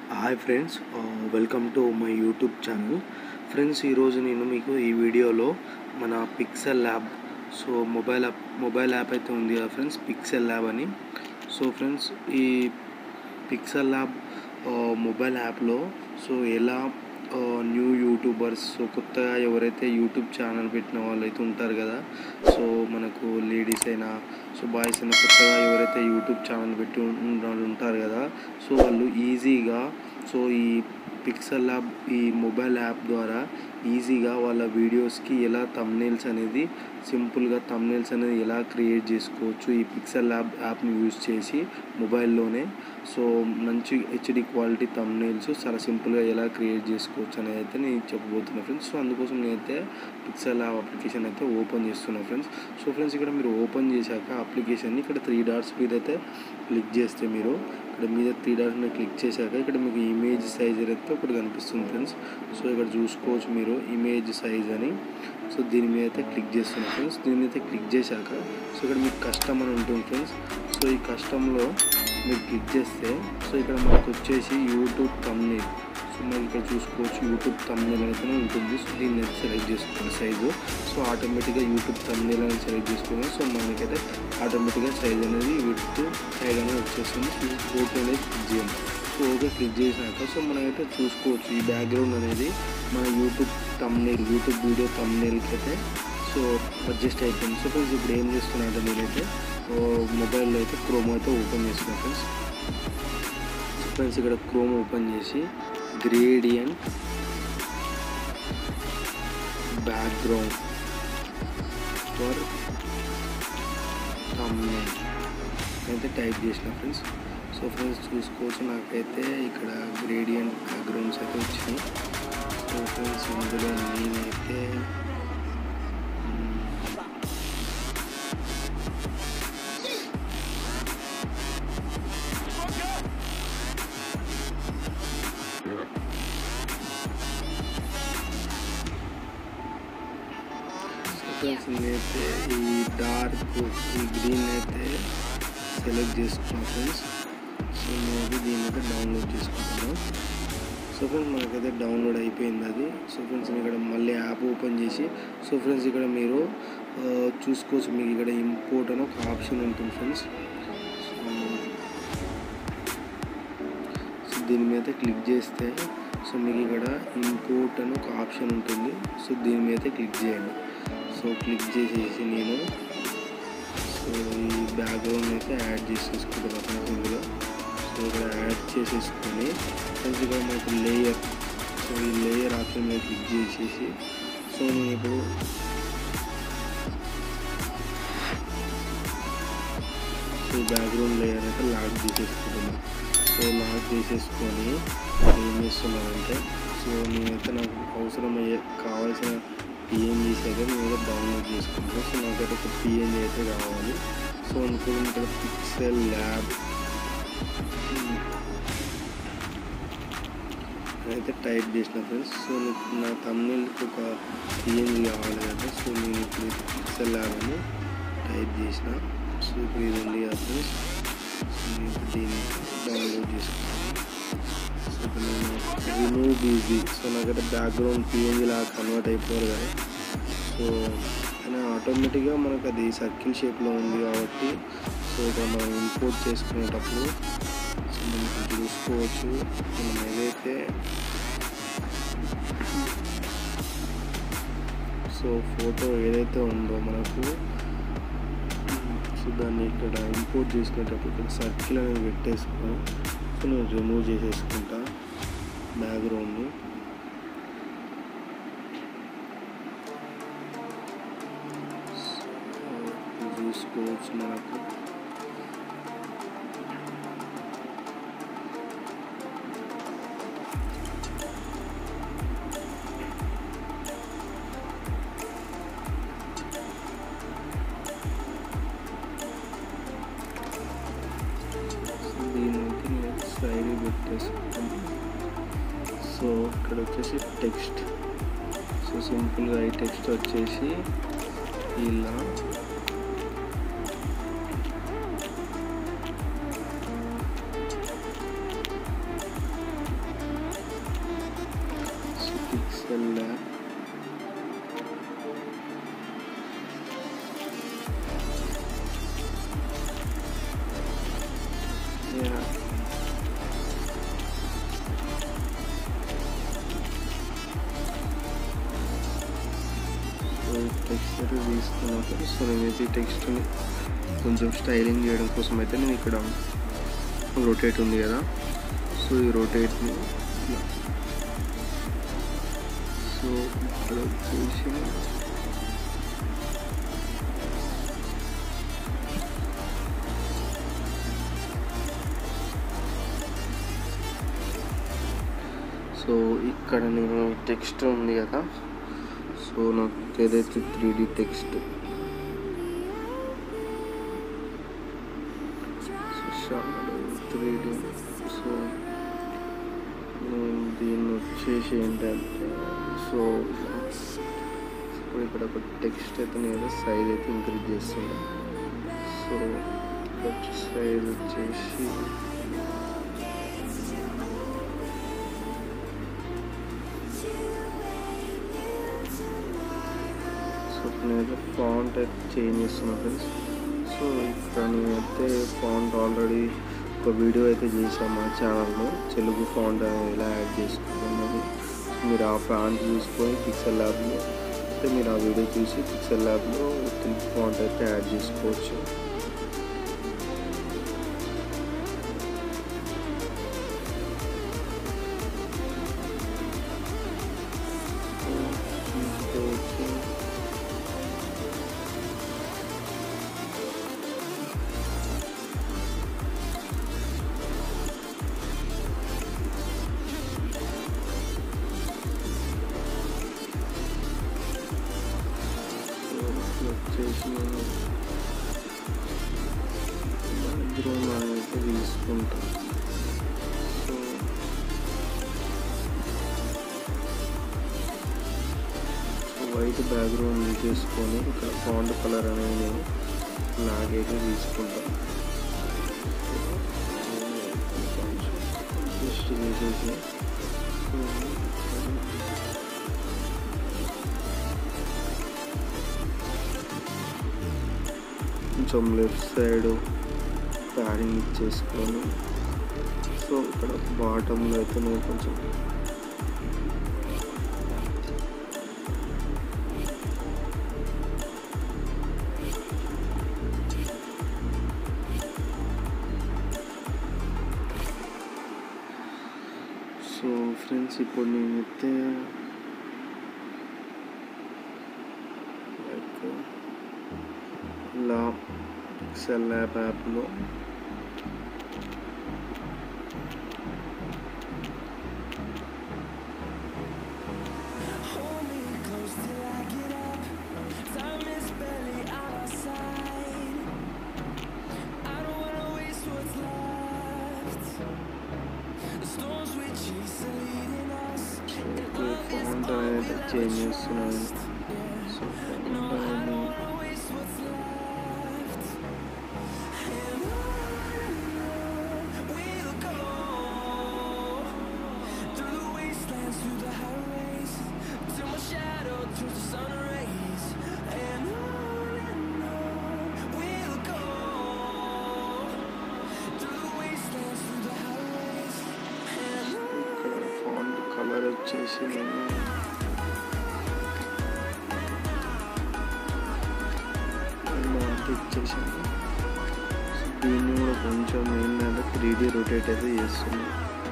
Hi friends welcome to my YouTube channel friends ఈరోజు నేను మీకు ఈ వీడియోలో మన Pixel Lab so mobile app mobile app అయితే ఉంది కదా ఫ్రెండ్స్ పిక్సెల్ ల్యాబ్ అని సో ఫ్రెండ్స్ ఈ పిక్సెల్ ల్యాబ్ మొబైల్ యాప్లో సో ఎలా న్యూ యూట్యూబర్స్ సో కొత్తగా ఎవరైతే యూట్యూబ్ ఛానల్ పెట్టిన వాళ్ళు అయితే ఉంటారు కదా సో మనకు లేడీస్ అయినా సో బాయ్స్ అయినా కొత్తగా ఎవరైతే యూట్యూబ్ ఛానల్ పెట్టి ఉన్న వాళ్ళు ఉంటారు కదా సో వాళ్ళు ఈజీగా సో ఈ పిక్సెల్ ల్యాబ్ ఈ మొబైల్ యాప్ ద్వారా ఈజీగా వాళ్ళ వీడియోస్కి ఎలా తమ్నేల్స్ అనేది సింపుల్గా తమ్నేల్స్ అనేది ఎలా క్రియేట్ చేసుకోవచ్చు ఈ పిక్సెల్ ల్యాబ్ యాప్ని యూజ్ చేసి మొబైల్లోనే సో మంచి హెచ్డి క్వాలిటీ తమ్నేల్స్ చాలా సింపుల్గా ఎలా క్రియేట్ చేసుకోవచ్చు అనేది అయితే నేను చెప్పబోతున్నా ఫ్రెండ్స్ సో అందుకోసం నేనైతే పిక్సెల్ ల్యాబ్ అప్లికేషన్ అయితే ఓపెన్ చేస్తున్నా ఫ్రెండ్స్ సో ఫ్రెండ్స్ ఇక్కడ మీరు ఓపెన్ చేశాక అప్లికేషన్ని ఇక్కడ త్రీ డాట్స్ మీద అయితే క్లిక్ చేస్తే మీరు ఇక్కడ మీద త్రీ డాట్స్ మీద క్లిక్ చేశాక ఇక్కడ మీకు ఇమేజ్ సైజ్ అయితే ఒకటి కనిపిస్తుంది ఫ్రెండ్స్ సో ఇక్కడ చూసుకోవచ్చు మీరు ఇమేజ్ సైజ్ అని సో దీని మీద అయితే క్లిక్ చేస్తున్నాం ఫ్రెండ్స్ దీని మీద అయితే క్లిక్ చేశాక సో ఇక్కడ మీకు కస్టమ్ అని ఉంటుంది ఫ్రెండ్స్ సో ఈ కస్టంలో మీరు క్లిక్ చేస్తే సో ఇక్కడ మనకు వచ్చేసి యూట్యూబ్ తమ్నేల్ సో మనకి ఇక్కడ చూసుకోవచ్చు యూట్యూబ్ తమ్నేల్ అయితే ఉంటుంది సో దీన్ని అయితే సెలెక్ట్ చేసుకోండి సైజు సో ఆటోమేటిక్గా యూట్యూబ్ తమ్నేల్ అనేది సెలెక్ట్ చేసుకుని సో మనకైతే ఆటోమేటిక్గా సైజ్ అనేది విత్ సైజ్ అనేది వచ్చేస్తుంది ఓకే అనేది క్లిక్ చేయండి సో ఓకే క్లిక్ చేసినాక సో మనమైతే చూసుకోవచ్చు ఈ బ్యాక్గ్రౌండ్ అనేది మన యూట్యూబ్ తమ్నేల్ యూట్యూబ్ వీడియో తమ్నేల్కి అయితే సో అడ్జస్ట్ అయిపోయింది సో ఫ్రెండ్స్ ఇప్పుడు ఏం చేస్తున్నారంటే నేనైతే మొబైల్లో అయితే క్రోమ్ అయితే ఓపెన్ చేస్తున్నాను ఫ్రెండ్స్ ఫ్రెండ్స్ ఇక్కడ క్రోమ్ ఓపెన్ చేసి గ్రేడియంట్ బ్యాక్గ్రౌండ్ ఫర్ తమ్నేల్ అయితే టైప్ చేసిన ఫ్రెండ్స్ సో ఫ్రెండ్స్ చూసుకోవచ్చు నాకైతే ఇక్కడ గ్రేడియంట్ బ్యాక్గ్రౌండ్స్ అయితే వచ్చినాయి సో ఫ్రెండ్స్ ఇందులో నేనైతే ఫ్రెండ్స్ నేనైతే ఈ డార్క్ ఈ గ్రీన్ అయితే సెలెక్ట్ చేసుకున్నాను ఫ్రెండ్స్ సో నేనైతే దీన్ని అయితే డౌన్లోడ్ చేసుకుంటున్నాను సో ఫ్రెండ్స్ మనకైతే డౌన్లోడ్ అయిపోయింది అది సో ఫ్రెండ్స్ ఇక్కడ మళ్ళీ యాప్ ఓపెన్ చేసి సో ఫ్రెండ్స్ ఇక్కడ మీరు చూసుకోవచ్చు మీకు ఇక్కడ ఇంపోర్ట్ అని ఒక ఆప్షన్ ఉంటుంది ఫ్రెండ్స్ సో దీని మీద క్లిక్ చేస్తే సో మీకు ఇక్కడ ఇంపోర్ట్ అని ఒక ఆప్షన్ ఉంటుంది సో దీని మీద క్లిక్ చేయండి సో క్లిక్ చేసేసి నేను సో ఈ బ్యాక్గ్రౌండ్ అయితే యాడ్ చేసేసుకుంటాను ఫ్రెండ్స్ ఇందులో సో ఇక్కడ యాడ్ చేసేసుకొని ఫ్రెండ్స్ ఇక్కడ మనకు లేయర్ సో ఈ లేయర్ ఆప్షన్ మీద క్లిక్ చేసేసి సో నేను ఇప్పుడు సో బ్యాక్గ్రౌండ్ లేయర్ అయితే లాక్ చేసేసుకుంటున్నాను సో లాక్ చేసేసుకొని ఏం చేస్తున్నానంటే సో నేనైతే నాకు అవసరమయ్యే కావాల్సిన పిఎన్జీస్ అయితే నేను డౌన్లోడ్ చేసుకుంటాను సో నాకైతే ఒక పిఎన్జీ అయితే కావాలి సో అనుకుని ఇక్కడ పిక్సెల్ ల్యాబ్ అయితే టైప్ చేసిన ఫ్రెండ్స్ సో నా తమిళకి ఒక పిఎన్జీ కావాలి కదా సో నేను ఇప్పుడు పిక్సెల్ ల్యాబ్ అని టైప్ చేసిన సో ఇప్పుడు ఇది ఉంది కదా ఫ్రెండ్స్ నేను ఇప్పుడు దీన్ని డౌన్లోడ్ చేసుకున్నాను సో ఇప్పుడు నేను రిమూవ్ బీజీ సో నాకైతే బ్యాక్గ్రౌండ్ పిఎన్జీ లాగా కన్వర్ట్ అయిపోరు కదా సో కానీ ఆటోమేటిక్గా మనకు అది సర్కిల్ షేప్లో ఉంది కాబట్టి సో ఇక్కడ మనం ఇంపోర్ట్ చేసుకునేటప్పుడు సో మనకి చూసుకోవచ్చు మనం ఏదైతే సో ఫోటో ఏదైతే ఉందో మనకు సో దాన్ని ఇక్కడ ఇంపోర్ట్ చేసుకునేటప్పుడు ఇక్కడ సర్కిల్ అనేది పెట్టేసుకొని సో నేను రిమూవ్ చేసేసుకుంటా బ్యాక్గ్రౌండ్ని చూసుకోవచ్చు మనకు దీనైతే నేను సైడ్ పెట్టేసుకుంటాను సో ఇక్కడ వచ్చేసి టెక్స్ట్ సో సింపుల్గా ఈ టెక్స్ట్ వచ్చేసి ఇలా Pixel Lab Yeah. So text అయితే తీసుకున్నాక సో నేనైతే ఈ టెక్స్ట్ని కొంచెం స్టైలింగ్ చేయడం కోసం అయితే నేను ఇక్కడ రొటేట్ ఉంది కదా సో ఈ రొటేట్ని ఇట్లా సో ఇక్కడ వచ్చేసి సో ఇక్కడ నేను టెక్స్ట్ ఉంది కదా సో నాకు ఏదైతే three D text three D so నేను దీన్ని వచ్చేసి ఏంటంటే సో ఇప్పుడు ఇక్కడ ఒక టెక్స్ట్ అయితే నేను సైజ్ అయితే ఇంక్రీజ్ చేస్తున్నా సో సైజ్ వచ్చేసి సో నేనైతే ఫాంట్ అయితే చేంజ్ చేస్తున్నా ఫ్రెండ్స్ సో ఇక్కడ నేనైతే ఫాంట్ ఆల్రెడీ ఒక వీడియో అయితే చేశాను మా ఛానల్లో తెలుగు ఫాంట్ అనేది ఎలా యాడ్ చేసుకున్నది మీరు ఆ ఫాంట్ చూసుకొని పిక్సెల్ ల్యాబ్లో అయితే మీరు ఆ వీడియో చూసి పిక్సెల్ ల్యాబ్లో తెలుగు ఫాంట్ అయితే యాడ్ చేసుకోవచ్చు చూసుకోవచ్చు వచ్చేసి నేను బ్యాక్గ్రౌండ్ అనేది తీసుకుంటా సో వైట్ బ్యాక్గ్రౌండ్ తీసేసుకొని ఇక్కడ ఫాంట్ కలర్ అనేది నేను నాకైతే తీసుకుంటా జస్ట్ చేసేసి కొంచెం లెఫ్ట్ సైడ్ ప్యాడింగ్ ఇచ్చేసుకొని సో ఇక్కడ బాటంలో అయితే నేను కొంచెం సో ఫ్రెండ్స్ ఇప్పుడు నేనైతే లైక్ ఇలా పిక్సెల్ ల్యాబ్ యాప్లో Hold me close till I get up. Time is barely on our side. I don't wanna waste what's left. The storms we chase are leading us. ఇప్పుడు font అనేది change చేస్తున్నాను so font No, I అనేది don't wanna waste what's left. And on we'll go through the wastelands, through the highways, till my shadow turns to sun rays. And on and on we'll go through the wastelands, through the highways. And ఇక్కడ font colour వచ్చేసి నేను mark ఇచ్చేసాను so దీన్ని కూడా కొంచెం ఏంటంటే three D rotate అయితే చేస్తున్నాను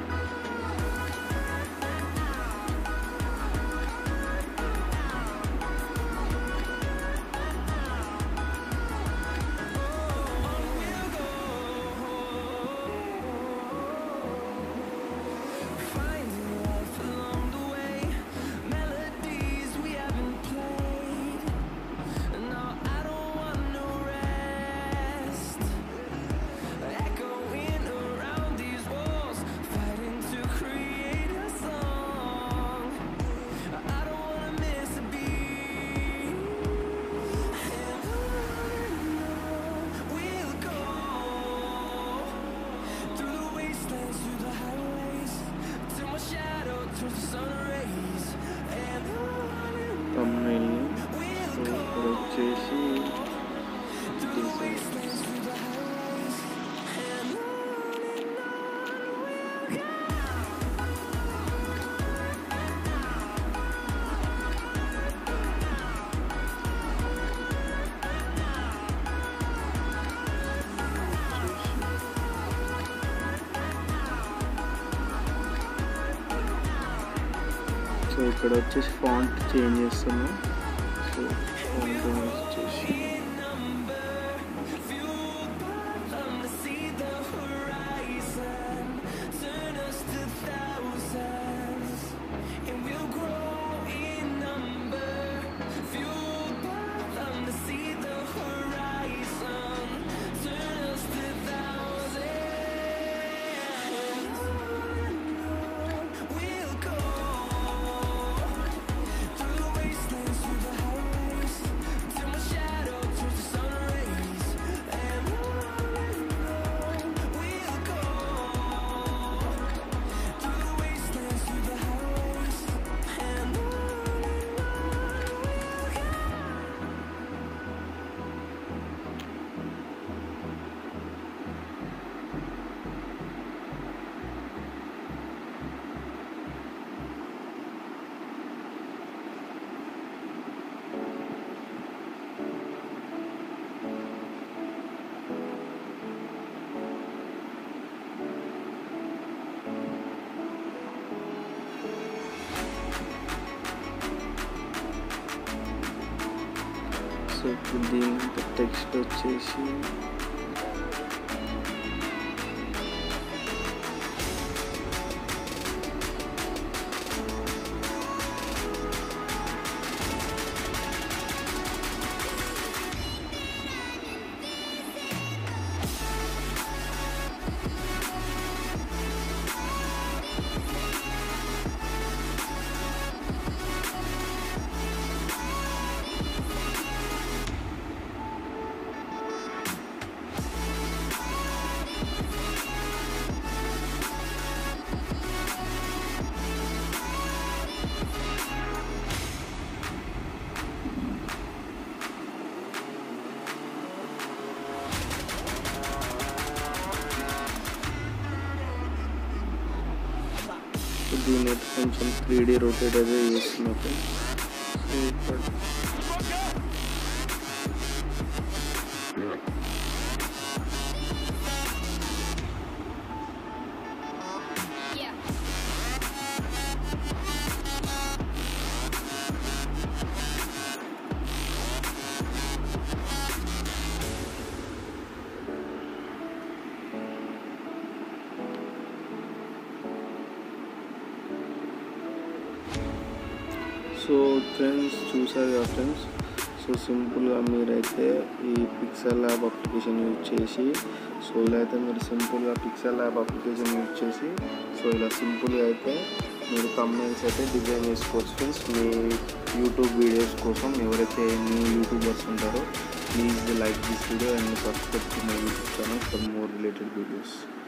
Finding life along the way, melodies we haven't played. No, I don't want no rest. Echoing around these walls, వచ్చేసి డిజైన్ సో ఇక్కడ వచ్చేసి ఫాంట్ చేంజ్ చేస్తున్నాం సో ఫాంట్ వచ్చేసి సో ఇప్పుడు దీని టెక్స్ట్ వచ్చేసి దీని అయితే కొంచెం త్రీ డీ రొటేట్ అయితే చేస్తున్నట్టు సో ఇక్కడ Yeah. సో ఫ్రెండ్స్ చూసారు కదా ఫ్రెండ్స్ సో సింపుల్గా మీరైతే ఈ పిక్సెల్ ల్యాబ్ అప్లికేషన్ యూజ్ చేసి సో ఇలా అయితే మీరు సింపుల్గా పిక్సెల్ ల్యాబ్ అప్లికేషన్ యూజ్ చేసి సో ఇలా సింపుల్గా అయితే మీరు కంపెనీస్ అయితే డిజైన్ చేసుకోవచ్చు ఫ్రెండ్స్ మీ యూట్యూబ్ వీడియోస్ కోసం ఎవరైతే న్యూ యూట్యూబర్స్ ఉంటారో please like this video and subscribe to my YouTube channel for more related videos